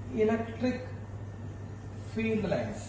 Electric field lines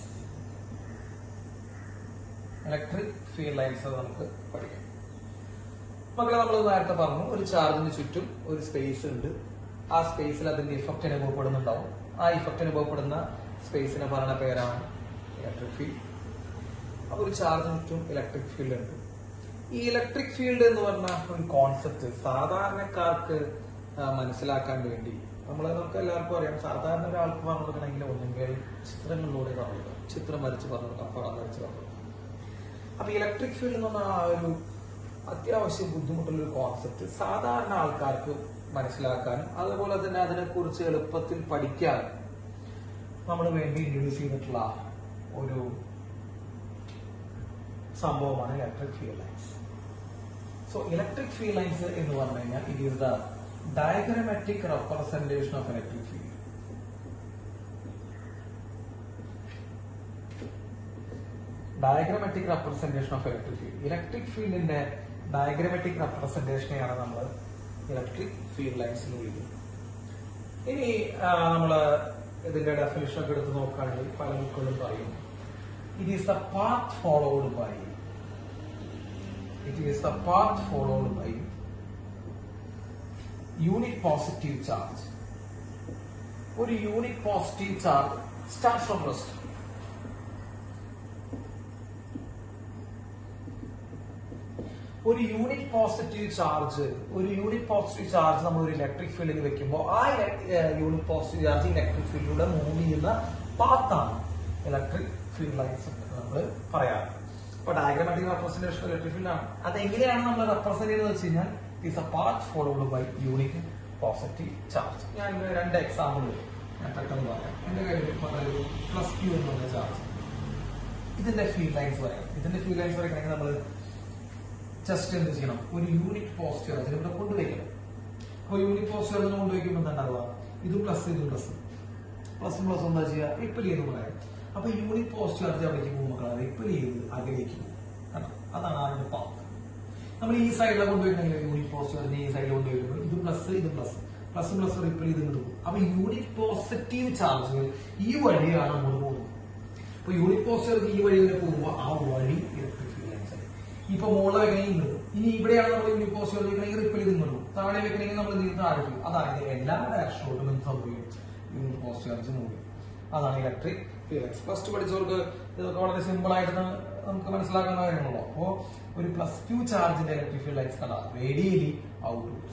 electric field lines നമുക്ക് പഠിക്കാം മക്കളെ നമ്മൾ നേരത്തെ പറഞ്ഞു ഒരു ചാർജിന് ചുറ്റും ഒരു സ്പേസ് ഉണ്ട് ആ സ്പേസിൽ അതിന്റെ ഇഫക്റ്റ് അനുഭവപ്പെടുന്നുണ്ടാവും ആ ഇഫക്റ്റ് അനുഭവപ്പെടുന്ന സ്പേസിനെ പറയുന്ന പേരാണ് ഇലക്ട്രിക് ഫീൽഡ് അപ്പൊ ഒരു ചാർജിന് ചുറ്റും ഇലക്ട്രിക് ഫീൽഡ് ഉണ്ട് ഈ ഇലക്ട്രിക് ഫീൽഡ് എന്ന് പറഞ്ഞ ഒരു കോൺസെപ്റ്റ് സാധാരണക്കാർക്ക് ആ, മനസ്സിലാക്കാൻ വേണ്ടി നമ്മൾ നമുക്ക് എല്ലാവർക്കും അറിയാം സാധാരണ ഒരാൾക്ക് പറഞ്ഞു കൊടുക്കണമെങ്കിൽ ഒന്നെങ്കിൽ ചിത്രങ്ങളിലൂടെ പറഞ്ഞു കൊടുക്കാം ചിത്രം വരച്ച് പറഞ്ഞു കൊടുക്കാം പടം വരച്ച് പറഞ്ഞു കൊടുക്കാം അപ്പൊ ഇലക്ട്രിക് ഫീൽഡ് എന്ന് പറഞ്ഞാൽ ആ ഒരു അത്യാവശ്യം ബുദ്ധിമുട്ടുള്ള ഒരു കോൺസെപ്റ്റ് സാധാരണ ആൾക്കാർക്ക് മനസ്സിലാക്കാനും അതുപോലെ തന്നെ അതിനെക്കുറിച്ച് എളുപ്പത്തിൽ പഠിക്കാനും നമ്മൾ വേണ്ടി ഇൻട്രൊഡ്യൂസ് ചെയ്തിട്ടുള്ള ഒരു സംഭവമാണ് electric field lines so electric field lines എന്ന് പറഞ്ഞു കഴിഞ്ഞാൽ it is the diagrammatic representation of electric field diagrammatic representation of electric field electric ഫീൽഡിന്റെ ഡയഗ്രമാറ്റിക് റെപ്രസെന്റേഷനെയാണ് നമ്മൾ ഇലക്ട്രിക് ഫീൽഡ് ലൈൻസ് എന്ന് വിളിക്കുന്നത് ഇനി നമ്മൾ ഇതിന്റെ ഡെഫിനിഷൻ ഒക്കെ എടുത്ത് നോക്കുകയാണെങ്കിൽ പല ബുക്കുകളും പറയും it is the path followed by it is the path followed by unit positive charge ഒരു unit positive charge start from rest ഒരു യൂണിറ്റ് പോസിറ്റീവ് ചാർജ് ഒരു യൂണിറ്റ് പോസിറ്റീവ് ചാർജ് നമ്മൾ ഒരു ഇലക്ട്രിക് ഫീൽഡിൽ വെക്കുമ്പോൾ ആ യൂണിറ്റ് പോസിറ്റീവ് ചാർജ് ഇലക്ട്രിക് ഫീൽഡിലൂടെ move ചെയ്യുന്ന പാത്താണ് ഇലക്ട്രിക് ഫീൽഡ് ലൈൻസ് നമ്മൾ പറയാറ് അപ്പൊ ഡയഗ്രമാറ്റിക് റെപ്രസെന്റേഷൻ ഇലക്ട്രിക് ഫീൽഡ് ആണ് അതെങ്ങനെയാണ് നമ്മൾ റെപ്രസെന്റ് ചെയ്യുന്നത് വെച്ച് കഴിഞ്ഞാൽ is a path followed by unit positive charge ഞാൻ ഇതിന് രണ്ട് എക്സാമ്പിൾ ഞാൻ പെട്ടെന്ന് പറയാം എന്റെ കയ്യിൽ ഒരു പ്ലസ് ക്യൂ എന്ന് പറഞ്ഞ ചാർജ് ഇതിന്റെ ഫീൽഡ് ലൈൻസ് പറയാം ഇതിന്റെ ഫീൽഡ് ലൈൻസ് വരയ്ക്കണമെങ്കിൽ നമ്മൾ ജസ്റ്റ് എന്ത് ചെയ്യണം ഒരു യൂണിറ്റ് പോസ്റ്റ് ചാർജ് ഇവിടെ കൊണ്ടുവയ്ക്കണം അപ്പൊ യൂണിറ്റ് പോസ്റ്റ് ചാർജ് കൊണ്ടുവയ്ക്കുമ്പോൾ എന്താ ഉണ്ടാവുക ഇത് പ്ലസ് ഇത് പ്ലസ് പ്ലസ് പ്ലസ് എന്താ ചെയ്യുക റിപ്പൽ ചെയ്ത് പറയാം അപ്പൊ യൂണിറ്റ് പോസ്റ്റ് ചാർജ് അവിടേക്ക് പോകുമ്പോൾ റിപ്പൽ ചെയ്ത് അകലേക്ക് പോകും കണ്ടോ? അതാണ് അതിന്റെ പാത്ത് നമ്മൾ ഈ സൈഡിലെ കൊണ്ടുവയ്ക്കണമെങ്കിൽ യൂണിറ്റ് പോസ്റ്റ് ചാർജ് ഈ സൈഡിൽ കൊണ്ടുവയ്ക്കുമ്പോൾ ഇത് പ്ലസ് ഇത് പ്ലസ് പ്ലസ് പ്ലസ് റിപ്പൽ ചെയ്ത് ഇങ്ങോട്ട് പോകും അപ്പൊ യൂണിറ്റ് പോസിറ്റീവ് ചാർജുകൾ ഈ വഴിയാണ് നമ്മൾ പോകുന്നത് അപ്പൊ യൂണിറ്റ് പോസ്റ്റ് ചാർജ് ഈ വഴി വരെ പോകുമ്പോൾ ആ വഴി ഇലക്ട്രിക് ഫീൽഡ് ലൈൻസ് ആയി ഇപ്പൊ മുകളിൽ വെക്കണമെങ്കിൽ ഇങ്ങോട്ട് പോകും. ഇനി ഇവിടെയാണ് നമ്മൾ യൂണിറ്റ് പോസ്റ്റ് ചാർജ് വെക്കണമെങ്കിൽ റിപ്പൽ ചെയ്ത് ഇങ്ങോട്ട് പോകും. താഴെ വെക്കണമെങ്കിൽ നമ്മൾ എന്ത് ചെയ്യും താഴെ പോകും അതായത് എല്ലാ ഡയറക്ഷനിലോട്ടും എന്ത് സംഭവിക്കും യൂണിറ്റ് പോസ്റ്റ് ചാർജ് മൂവ് ചെയ്യും അതാണ് ഇലക്ട്രിക് ഫീൽഡ് ലൈൻസ് ഫസ്റ്റ് പഠിച്ചവർക്ക് ഇതൊക്കെ വളരെ സിമ്പിൾ ആയിട്ട് നമുക്ക് മനസ്സിലാക്കുന്ന കാര്യങ്ങളോ അപ്പോ ഒരു പ്ലസ് ടു ചാർജിന്റെ ഇലക്ട്രിക് ഫീൽഡ് ലൈൻസ് കണ്ട റേഡിയലി ഔട്ട്വേർഡ്സ്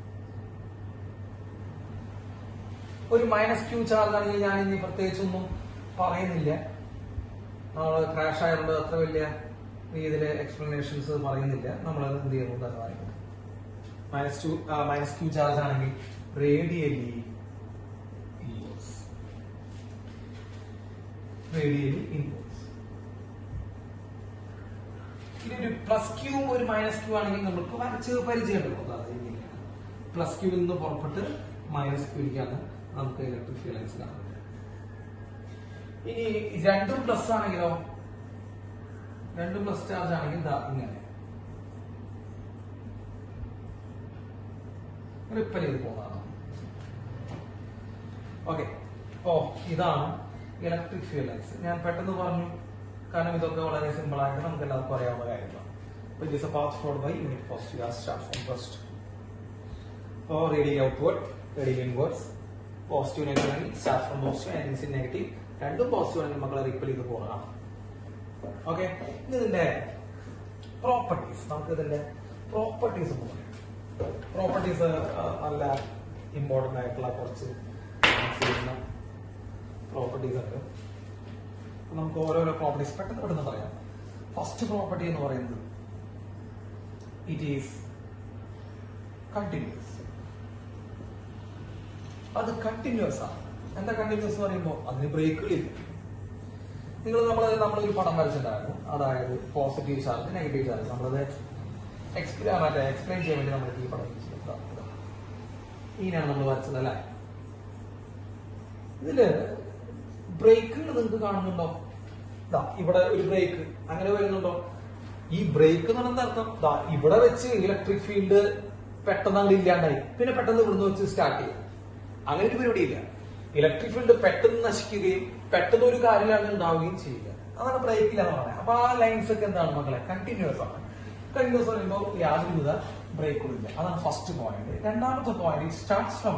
ഒരു മൈനസ് ക്യൂ ചാർജ് ആണെങ്കിൽ ഞാൻ ഇനി പ്രത്യേകിച്ചൊന്നും പറയുന്നില്ല നമ്മൾ ക്രാഷ് ആയതുകൊണ്ട് അത്ര വലിയ രീതിയിൽ എക്സ്പ്ലനേഷൻസ് പറയുന്നില്ല നമ്മൾ എന്ത് ചെയ്യുന്നു തന്നെ പറയുന്നത് minus two minus Q charge ആണെങ്കിൽ റേഡിയലി ഇൻവേഴ്സ് റേഡിയലി ഇൻവേഴ്സ് ഇനി ഒരു പ്ലസ് ക്യൂ ഒരു മൈനസ് ക്യൂ ആണെങ്കിൽ നമുക്ക് വരച്ച് പരിചയമുണ്ടല്ലോ അതായത് പ്ലസ് ക്യൂവിൽ നിന്ന് പുറപ്പെട്ട് മൈനസ് ക്യൂവിലേക്കാണ് നമുക്ക് ഇലക്ട്രിക് ഫീൽഡ് ലൈൻസ് കാണുന്നത് ഇനി രണ്ടും പ്ലസ് ആണെങ്കിലോ രണ്ടും പ്ലസ് ചാർജ് ആണെങ്കിൽ ദാ ഇങ്ങനെ റിപ്പൽ ചെയ്ത് പോകുന്നതാണ് ഓക്കെ ഓ ഇതാണ് ഇലക്ട്രിക് ഫീൽഡ് ലൈൻസ് ഞാൻ പെട്ടെന്ന് പറഞ്ഞു കാരണം ഇതൊക്കെ വളരെ സിമ്പിൾ ആയിട്ട് നമുക്ക് എല്ലാവർക്കും അറിയാവുന്ന കാര്യങ്ങളാണ് അപ്പൊ it is a path followed by unit positive as start from first or radial outward, radial inwards, positive negative start from positive and negative രണ്ടും പോസിറ്റീവ് ആണെങ്കിൽ മക്കളെ റിപ്പൽ ചെയ്ത് പോകണം ഓക്കെ ഇനി ഇതിന്റെ പ്രോപ്പർട്ടീസ് നമുക്ക് ഇതിന്റെ പ്രോപ്പർട്ടീസ് പ്രോപ്പർട്ടീസ് നല്ല ഇമ്പോർട്ടന്റ് ആയിട്ടുള്ള കുറച്ച് പ്രോപ്പർട്ടീസ് ഉണ്ട് അപ്പൊ നമുക്ക് ഓരോരോ പ്രോപ്പർട്ടീസ് പെട്ടെന്ന് പെട്ടെന്ന് പറയാം ഫസ്റ്റ് പ്രോപ്പർട്ടി എന്ന് പറയുന്നത് ഇറ്റ് ഈസ് കണ്ടിന്യൂസ് അത് കണ്ടിന്യൂസ് ആണ് എന്താ കണ്ടിന്യൂസ് എന്ന് പറയുമ്പോൾ അതിന് ബ്രേക്കുകളില്ല നിങ്ങൾ നമ്മൾ നമ്മളൊരു പടം വരച്ചിട്ടുണ്ടായിരുന്നു അതായത് പോസിറ്റീവ് ചാർജ് നെഗറ്റീവ് ചാർജ് നമ്മളത് എക്സ്പ്ലെയിൻ മറ്റേ എക്സ്പ്ലെയിൻ ചെയ്യാൻ വേണ്ടി നമ്മൾ ഈ പടം വരച്ചിട്ടുണ്ട്. ഇങ്ങനെയാണ് നമ്മൾ വരച്ചത് അല്ലേ ഇതില് ബ്രേക്കുകൾ നിങ്ങൾക്ക് കാണുന്നുണ്ടോ ദാ ഇവിടെ ഒരു ബ്രേക്ക് അങ്ങനെ വരുന്നുണ്ടോ ഈ ബ്രേക്ക് എന്ന് പറയുന്നത് അർത്ഥം ദാ ഇവിടെ വെച്ച് ഇലക്ട്രിക് ഫീൽഡ് പെട്ടെന്ന് അങ്ങോട്ട് ഇല്ലാണ്ടായി പിന്നെ പെട്ടെന്ന് ഇവിടുന്ന് വെച്ച് സ്റ്റാർട്ട് ചെയ്യും അങ്ങനെ ഒരു പരിപാടിയില്ല ഇലക്ട്രിക് ഫീൽഡ് പെട്ടെന്ന് നശിക്കുകയും പെട്ടെന്ന് ഒരു കാര്യമാണ് ഉണ്ടാവുകയും ചെയ്യുക അതാണ് ബ്രേക്കില്ല എന്ന് പറയുന്നത് അപ്പൊ ആ ലൈൻസ് ഒക്കെ എന്താണ് മക്കളെ കണ്ടിന്യൂസ് ആണ് കണ്ടിന്യൂസ് പറയുമ്പോൾ യാതൊരുവിധ ബ്രേക്കുകളും ഇല്ല അതാണ് ഫസ്റ്റ് പോയിന്റ് രണ്ടാമത്തെ point it starts from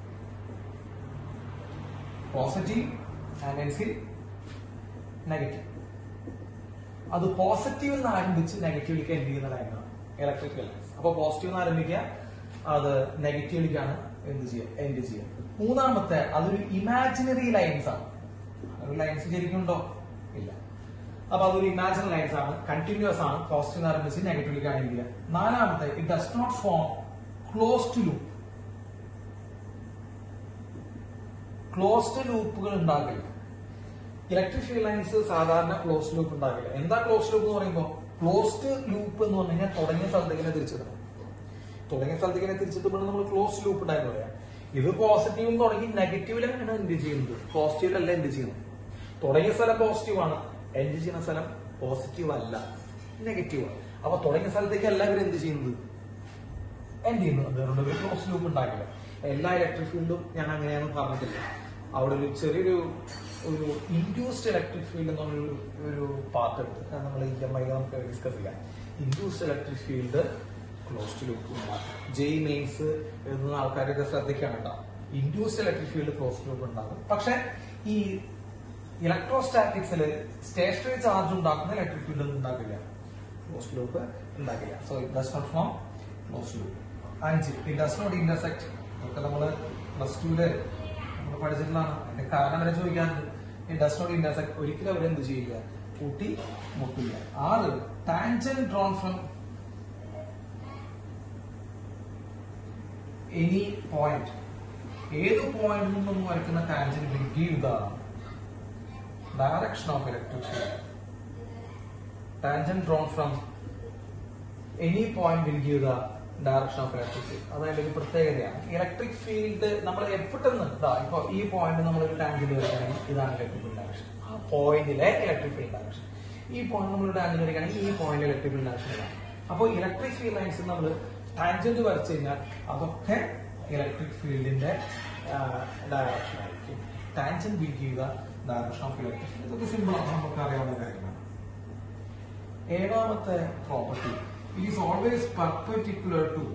positive and ends in negative അത് പോസിറ്റീവ് എന്ന് ആരംഭിച്ച് നെഗറ്റീവിലേക്ക് എൻഡ് ചെയ്യുന്ന ലൈനാണ് ഇലക്ട്രിക്കൽ ലൈൻസ് അപ്പൊ പോസിറ്റീവ് എന്ന് ആരംഭിക്കുക അത് നെഗറ്റീവിലേക്കാണ് എന്ത് ചെയ്യുക എൻഡ് ചെയ്യുക മൂന്നാമത്തെ അതൊരു ഇമാജിനറി ലൈൻസ് ആണ് ഒരു ലൈൻസ് ശരിക്കും ഉണ്ടോ ഇല്ല അപ്പൊ അതൊരു ഇമാജിനറി ലൈൻസ് ആണ് കണ്ടിന്യൂസ് ആണ് പോസിറ്റീവ് എന്ന് ആരംഭിച്ച് നെഗറ്റീവിലേക്കാണ് എൻഡ് ചെയ്യുക നാലാമത്തെ it does not form closed loop closed ലൂപ്പുകൾ ഉണ്ടാകില്ല ഇലക്ട്രിക് ഫീൽഡ് ലൈൻസ് സാധാരണ ക്ലോസ്ഡ് ലൂപ്പ് ഉണ്ടാകില്ല എന്താ ക്ലോസ്ഡ് ലൂപ്പ് എന്ന് പറയുമ്പോൾ ക്ലോസ്ഡ് ലൂപ്പ് എന്ന് പറഞ്ഞു കഴിഞ്ഞാൽ തുടങ്ങിയ സ്ഥലത്തേക്ക് തിരിച്ചിടണം തുടങ്ങിയ സ്ഥലത്തേക്ക് തിരിച്ചിട്ടുമ്പോൾ നമ്മൾ ക്ലോസ്ഡ് ലൂപ്പ് ഉണ്ടായെന്ന് പറയാം ഇത് പോസിറ്റീവ് തുടങ്ങി നെഗറ്റീവിലാണ് എൻഡ് ചെയ്യുന്നത് പോസിറ്റീവിലല്ല എൻഡ് ചെയ്യുന്നത് തുടങ്ങിയ സ്ഥലം പോസിറ്റീവ് ആണ് എൻഡ് ചെയ്യുന്ന സ്ഥലം പോസിറ്റീവ് അല്ല നെഗറ്റീവ് ആണ് അപ്പൊ തുടങ്ങിയ സ്ഥലത്തേക്ക് എല്ലാവരും എന്ത് ചെയ്യുന്നത് എൻഡ് ചെയ്യുന്നു അതുകൊണ്ട് ഒരു ക്ലോസ് ലൂപ്പ് ഉണ്ടാക്കില്ല എല്ലാ ഇലക്ട്രിക് ഫീൽഡും ഞാൻ അങ്ങനെയാണെന്ന് പറഞ്ഞിട്ടില്ല അവിടെ ഒരു ചെറിയൊരു ഒരു ഇൻഡ്യൂസ്ഡ് ഇലക്ട്രിക് ഫീൽഡ് എന്നുള്ളൊരു ഒരു പാർട്ട് ഉണ്ട് അത് നമ്മൾ ഇ എം ഐ നമുക്ക് ഡിസ്കസ് ചെയ്യാം induced electric field closed loop ഉണ്ടാകും ജെയ് മെയിൻസ് എഴുതുന്ന ആൾക്കാരൊക്കെ ശ്രദ്ധിക്കാനുണ്ടാവും induced electric field closed loop ഉണ്ടാകും പക്ഷെ ഈ ഇലക്ട്രോസ്റ്റാറ്റിക്സിൽ സ്റ്റേഷനറി ചാർജ് ഉണ്ടാക്കുന്ന ഇലക്ട്രിക് ഫീൽഡ് ഒന്നും ഉണ്ടാക്കില്ല ക്ലോസ്ഡ് ലൂപ്പ് ഉണ്ടാക്കില്ല so it does not form closed loop അഞ്ച് ഇറ്റ് ഡസ് നോട്ട് ഇന്റർസെക്ട് ഇതൊക്കെ നമ്മള് പ്ലസ് ടുവില് നമ്മൾ പഠിച്ചിട്ടുള്ളതാണ് അതിന്റെ കാരണം വരെ ചോദിക്കാറുണ്ട് ഇറ്റ് ഡസ് നോട്ട് ഇന്റർസെക്ട് ഒരിക്കലും അവരെന്ത് ചെയ്യുക കൂട്ടി മുട്ടില്ല ആറ് tangent drawn from any point ഏത് പോയിന്റിൽ നിന്നും വരയ്ക്കുന്ന tangent will give the direction of electric field tangent drawn from any point will give the direction of electric field അതായത് ഒരു പ്രത്യേകതയാണ് ഇലക്ട്രിക് ഫീൽഡ് നമ്മൾ എപ്പോഴെന്ന് ഇതാ ഇപ്പൊ ഈ പോയിന്റ് നമ്മൾ ഒരു ടാൻജന്റ് വരികയാണെങ്കിൽ ഇതാണ് ഇലക്ട്രിക് ഫീൽഡ് ഡയറക്ഷൻ ആ പോയിന്റിലെ ഇലക്ട്രിക് ഫീൽഡ് ഡയറക്ഷൻ ഈ പോയിന്റ് നമ്മൾ ടാൻജന്റ് വരികയാണെങ്കിൽ ഈ പോയിന്റ് ഇലക്ട്രിക് ഫീൽഡ് ഡയറക്ഷൻ ഇതാണ് അപ്പോൾ ഇലക്ട്രിക് ഫീൽഡ് ലൈൻസ് നമ്മൾ ടാൻജന്റ് വരച്ചു കഴിഞ്ഞാൽ അതൊക്കെ ഇലക്ട്രിക് ഫീൽഡിന്റെ ഡയറക്ഷൻ ആയിരിക്കും tangent will give the direction of electric field ഇതൊക്കെ സിമ്പിൾ ആണ് നമുക്ക് അറിയാവുന്ന കാര്യമാണ് ഏഴാമത്തെ property is always perpendicular to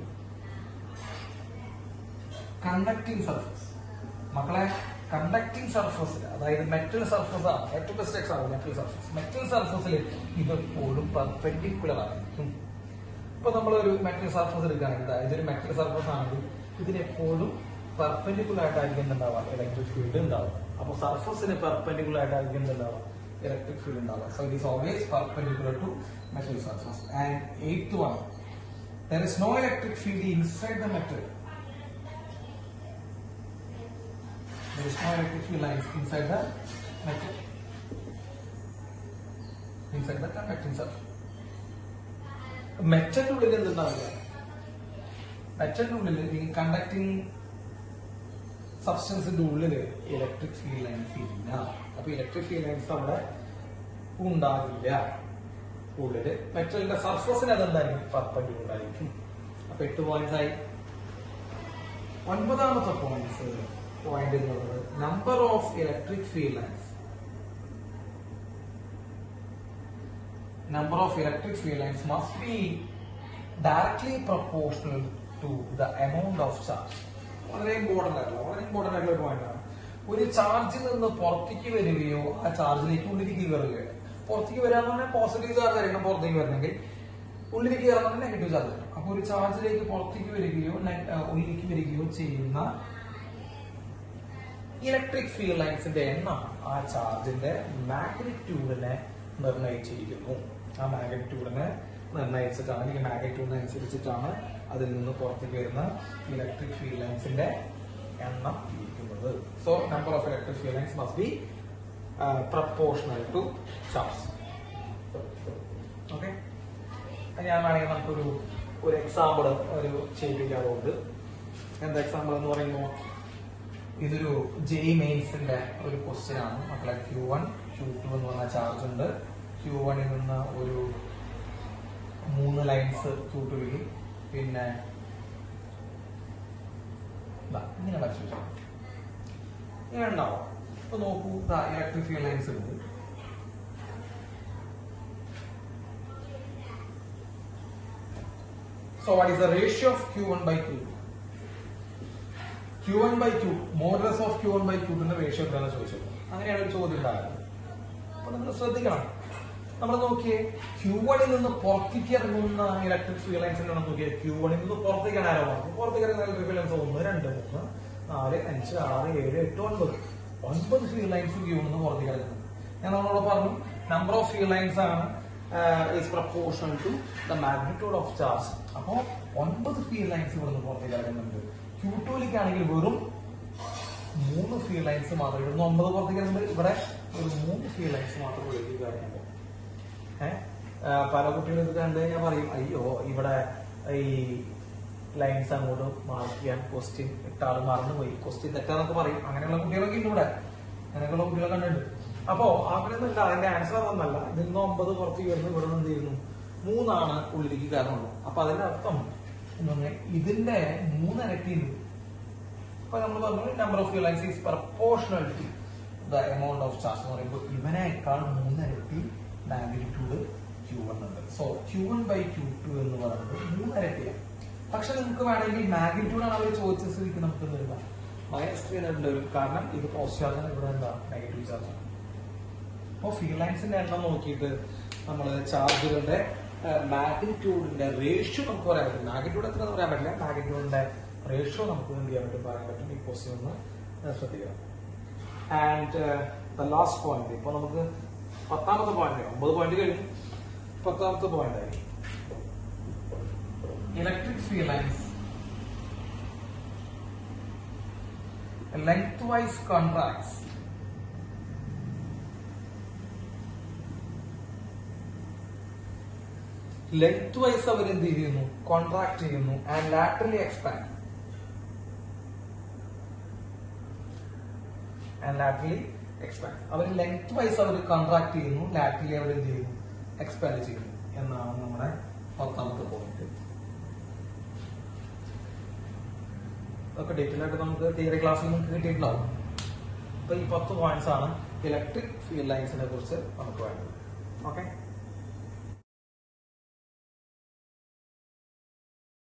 conducting surface മക്കളെ കണ്ടക്ടിങ് സർഫസിൽ അതായത് മെറ്റൽ സർഫസ് ആണ് ഏറ്റവും best example metal surface metal സർഫസിൽ ഇത് എപ്പോഴും പെർപെൻഡിക്കുലർ ആയിരിക്കും ഇപ്പൊ നമ്മളൊരു മെറ്റൽ സർഫസ് എടുക്കുകയാണെങ്കിൽ അതായത് ഒരു മെറ്റൽ സർഫസ് ആണെങ്കിൽ ഇതിന് എപ്പോഴും പെർപെൻഡിക്കുലർ ആയിട്ടായിരിക്കും ഉണ്ടാവുക ഇലക്ട്രിക് ഫീൽഡ് ഉണ്ടാവുക അപ്പൊ സർഫസിന് പെർപെൻഡിക്കുലർ ആയിട്ടായിരിക്കും ഉണ്ടാവുക ഇലക്ട്രിക് ഫീൽഡ് ഉണ്ടാവുക so it is always perpendicular to metal surface and eighth one there is no electric field inside the metal There is no electric field lines inside the metal. Inside the conducting surface. മെറ്റലിന്റെ ഉള്ളിൽ എന്തുണ്ടാവില്ല മെറ്റലിന്റെ ഉള്ളിൽ ഈ conducting സബ്സ്റ്റൻസിന്റെ ഉള്ളില് electric field lines ഇല്ല അപ്പൊ electric field lines അവിടെ ഉണ്ടാകില്ല ഉള്ളില് മെറ്റലിന്റെ സർഫസിന് അതെന്തായിരിക്കും പർപ്പൻഡിക്കുലർ ആയിരിക്കും അപ്പൊ എട്ട് പോയിന്റ്സ് ആയി ഒൻപതാമത്തെ പോയിന്റ്സ് പോയിന്റ് എന്ന് പറയുന്നത് number of electric field lines number of electric field lines must be directly proportional to the amount of charge. വളരെ ഇമ്പോർട്ടന്റ് ആയിട്ടുള്ള വളരെ ഇമ്പോർട്ടന്റ് ആയിട്ടുള്ള ഒരു പോയിന്റ് ആണ് ഒരു ചാർജിൽ നിന്ന് പുറത്തേക്ക് വരികയോ ആ ചാർജിലേക്ക് ഉള്ളിലേക്ക് കയറുകയോ പുറത്തേക്ക് വരിക എന്ന് പറഞ്ഞാൽ പോസിറ്റീവ് ചാർജ് ആയിരിക്കണം പുറത്തേക്ക് വരണമെങ്കിൽ ഉള്ളിലേക്ക് കയറണമെങ്കിൽ നെഗറ്റീവ് ചാർജ് ആയിരിക്കണം അപ്പൊ ഒരു ചാർജിലേക്ക് പുറത്തേക്ക് വരികയോ നെ- ആ, ഉള്ളിലേക്ക് വരികയോ ചെയ്യുന്ന ഇലക്ട്രിക് ഫീൽഡ് ലൈൻസിന്റെ എണ്ണം ആ ചാർജിന്റെ മാഗ്നിറ്റ്യൂഡിനെ നിർണയിച്ചിരിക്കുന്നു ആ മാഗ്നിറ്റ്യൂഡിനെ നിർണയിച്ചിട്ടാണ് ഈ മാഗ്നിറ്റ്യൂഡിനനുസരിച്ചിട്ടാണ് അതിൽ നിന്ന് പുറത്തേക്ക് വരുന്ന ഇലക്ട്രിക് ഫീൽഡ് ലൈൻസിന്റെ എണ്ണം ഇരിക്കുന്നത് so number of electric field lines must be proportional to charge okay ഞാൻ വേണമെങ്കിൽ നമുക്കൊരു ഒരു എക്സാമ്പിൾ ഒരു ചെയ്യിപ്പിക്കാറുണ്ട് എന്താ എക്സാമ്പിൾ എന്ന് പറയുമ്പോൾ ഇതൊരു ജെയ് മെയിൻസിന്റെ ഒരു ക്വസ്റ്റ്യൻ ആണ് മക്കളെ ക്യൂ വൺ ക്യൂ ടു എന്ന് പറഞ്ഞ ചാർജ് ഉണ്ട് ക്യൂ വണ്ണിൽ നിന്ന് ഒരു മൂന്ന് ലൈൻസ് ക്യൂ ടുവിൽ പിന്നെ ദാ, ഇങ്ങനെ വരച്ചു വെച്ചു ഇങ്ങനെ ഉണ്ടാവും അപ്പൊ നോക്കൂ ഇലക്ട്രിക് ഫീൽഡ് ലൈൻസ് ഉണ്ട് So what is the ratio of Q1 by Q2? Q1 by Q, modulus of Q1 by Q2 ന്റെ റേഷ്യോ എന്താണെന്ന് ചോദിച്ചത് അങ്ങനെയാണ് ഒരു ചോദ്യം ഉണ്ടാകുന്നത് അപ്പൊ നമ്മൾ ശ്രദ്ധിക്കണം നമ്മൾ നോക്കിയേ Q1 ൽ നിന്ന് പുറത്തേക്ക് ഇറങ്ങുന്ന ഇലക്ട്രിക് ഫീൽഡ് ലൈൻസിന്റെ നോക്കിയേ Q1 ൽ നിന്ന് പുറത്തേക്ക് ആരോ പറഞ്ഞു പുറത്തേക്ക് ഇറങ്ങുന്ന ഇലക്ട്രിക് ഫീൽഡ് ലൈൻസ് ഒന്ന് രണ്ട് മൂന്ന് നാല് അഞ്ച് ആറ് ഏഴ് എട്ട് ഒൻപത് ഒൻപത് ഫീൽഡ് ലൈൻസ് Q1 നിന്ന് പുറത്തേക്ക് ഇറങ്ങുന്നത് ഞാൻ നമ്മളോട് പറഞ്ഞു നമ്പർ ഓഫ് ഫീൽഡ് ലൈൻസ് ആണ് is proportional to the magnitude of charge അപ്പോ ഒൻപത് ഫീൽഡ് ലൈൻസ് ഇവിടെ നിന്ന് പുറത്തേക്ക് ഇറങ്ങുന്നുണ്ട് ക്യൂ ടൂലിക്കാണെങ്കിൽ വെറും മൂന്ന് ഫീൽഡ് ലൈൻസ് മാത്രമേ ഇവിടുന്ന് ഒമ്പത് പുറത്തേക്ക് ഇറങ്ങുമ്പോൾ ഇവിടെ ഒരു മൂന്ന് ഫീൽഡ് ലൈൻസ് മാത്രം ഉള്ളിലേക്ക് ഇറങ്ങുമ്പോൾ ഏഹ് പല കുട്ടികളും ഇത് കണ്ടു കഴിഞ്ഞാൽ പറയും അയ്യോ ഇവിടെ ഈ ലൈൻസ് അങ്ങോട്ട് മാർക്ക് ചെയ്യാൻ ക്വസ്റ്റ്യൻ ഇട്ടാൾ മറന്നുപോയി ക്വസ്റ്റ്യൻ തെറ്റാന്നൊക്കെ പറയും അങ്ങനെയുള്ള കുട്ടികളൊക്കെ ഉണ്ട് ഇവിടെ അങ്ങനെയുള്ള കുട്ടികളെ കണ്ടിട്ടുണ്ട് അപ്പോ അങ്ങനെയൊന്നുമില്ല അതിന്റെ ആൻസർ അതൊന്നല്ല ഇതിൽ നിന്ന് ഒമ്പത് പുറത്തേക്ക് വരുന്നു ഇവിടെ നിന്ന് എന്ത് ചെയ്യുന്നു മൂന്നാണ് ഉള്ളിലേക്ക് കാരണമുള്ളൂ അപ്പൊ അതിന്റെ അർത്ഥം എന്താണ് ഇതിന്റെ മൂന്നിരട്ടി ഉണ്ട് അപ്പൊ നമ്മൾ പറഞ്ഞു number of lines is proportional to the amount of charge എന്ന് പറയുമ്പോൾ ഇവനേക്കാൾ മൂന്നിരട്ടി മാഗ്നിറ്റ്യൂഡ് ക്യൂ വൺ ഉണ്ട് so Q one by Q two എന്ന് പറയുന്നത് മൂന്നിരട്ടിയാണ് പക്ഷെ നമുക്ക് വേണമെങ്കിൽ മാഗ്നിറ്റ്യൂഡ് ആണ് അവർ ചോദിച്ച സ്ഥിതിക്ക് നമുക്ക് എന്ത് മൈനസ് ത്രീ വരും കാരണം ഇത് പോസിറ്റീവ് ചാർജാണ് ഇവിടെ എന്താ നെഗറ്റീവ് ചാർജ് ആണ് അപ്പോൾ ഫീൽഡ് ലൈൻസിന്റെ എണ്ണം നോക്കിയിട്ട് നമ്മൾ ചാർജുകളുടെ മാഗ്നിറ്റ്യൂഡിന്റെ റേഷ്യോ നമുക്ക് പറയാൻ പറ്റും മാഗ്നിറ്റ്യൂഡ് എത്ര എന്ന് പറയാൻ പറ്റില്ല മാഗ്നിറ്റ്യൂഡിന്റെ റേഷ്യോ നമുക്ക് എന്ത് ചെയ്യാൻ പറ്റും പറയാൻ പറ്റും ഈ ക്വസ്റ്റ്യൻ ഒന്ന് ശ്രദ്ധിക്കണം ആൻഡ് ദ ലാസ്റ്റ് പോയിന്റ് ഇപ്പൊ നമുക്ക് പത്താമത്തെ പോയിന്റ് ഒമ്പത് പോയിന്റ് കഴിഞ്ഞു പത്താമത്തെ പോയിന്റ് ആയി electric field lines lengthwise contracts lengthwise അവർ എന്ത് ചെയ്യുന്നു കോൺട്രാക്ട് ചെയ്യുന്നു and laterally expand and laterally expand അവർ ലെങ്ത് വൈസ് അവർ കോൺട്രാക്ട് ചെയ്യുന്നു ലാറ്ററലി അവർ എന്ത് ചെയ്യുന്നു എക്സ്പാൻഡ് ചെയ്യുന്നു എന്നാണ് നമ്മുടെ പത്താമത്തെ പോയിന്റ് അതൊക്കെ ഡീറ്റെയിൽ ആയിട്ട് നമുക്ക് തിയറി ക്ലാസ്സിൽ നമുക്ക് കിട്ടിയിട്ടുണ്ടാവും അപ്പൊ ഈ പത്ത് പോയിന്റ്സ് ആണ് ഇലക്ട്രിക് ഫീൽഡ് ലൈൻസിനെ കുറിച്ച് നമുക്ക് വേണ്ടത് ഓക്കെ